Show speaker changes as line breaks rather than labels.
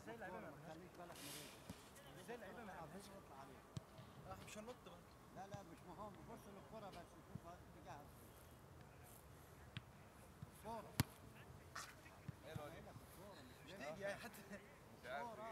ازاي اللعيبه ما
خليك بالك من رجلك
ازاي اللعيبه ما
مفيش يطلع عليك
اه مش هنط بقى
لا لا مش مهم بص للكرة بس شوف اتجاهها الكورة
حلوه دي
الكورة مش
مش تيجي يعني حتى
مش عارف